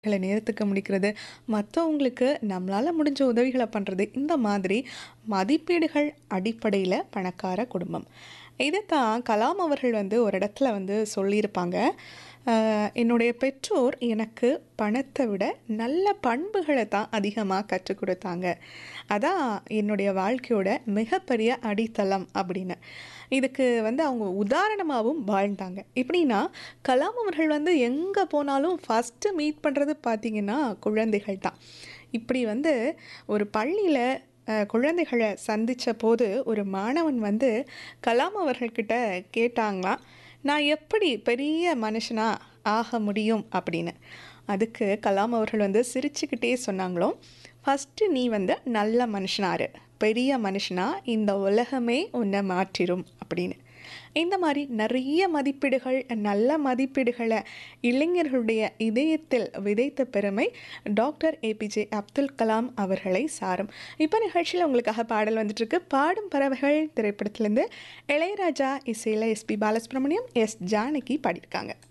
கள நேரத்துக்கு முடிக்கிறது, மத்தவங்களுக்கு நம்மளால முடிஞ்ச உதவிகள பண்றது, இந்த மாதிரி மதிப்பீடுகள் அடிப்படையில பணக்கார குடும்பம். இதத்தான் கலாம் அவர்கள் வந்து ஒரு இடத்துல வந்து சொல்லியிருப்பாங்க. அ "என்னுடைய பெற்றோர் எனக்கு பணத்த விட நல்ல பண்புகள தான் அதிகமா கற்றுக் குடுத்தாங்க. அதான் என்னுடைய வாழ்க்கையோட மிகப்பெரிய அடித்தளம்" அப்படின்னு. இதுக்கு வந்து அவங்க உதாரணமாவும் வாழ்ந்தாங்க. எப்படின்னா, கலாம் அவர்கள் வந்து எங்க போனாலும் ஃபர்ஸ்ட்டு மீட் பண்றது பார்த்தீங்கன்னா, குழந்தைகள் தான். இப்படி வந்து ஒரு பள்ளியில அ குழந்தைகள சந்திச்சபோது, ஒரு மாணவன் வந்து கலாம் அவர்கள்கிட்ட கேட்டாங்களாம், "நான் எப்படி பெரிய மனுஷனா ஆக முடியும்?" அப்படின்னு. அதுக்கு கலாம் அவர்கள் வந்து சிரிச்சுக்கிட்டே சொன்னாங்களாம், "ஃபர்ஸ்ட்டு நீ வந்து நல்ல மனுஷனா இரு. பெரிய மனுஷனா இந்த உலகமே உன்ன மாற்றிரும்" அப்படின்னு. இந்த மாரி நெறைய மதிப்பீடுகள், நல்ல மதிப்பீடுகள இளைஞர்களுடைய இதயத்தில் விதைத்த பெருமை டாக்டர் ஏபிஜே அப்துல் கலாம் அவர்களை சாரும். இப்ப நிகழ்ச்சியில உங்களுக்காக பாடல் வந்துட்டுருக்கு. "பாடும் பறவைகள்" திரைப்படத்திலிருந்து இளையராஜா இசையில எஸ்பி பாலசுப்ரமணியம், எஸ். ஜானகி பாடியிருக்காங்க.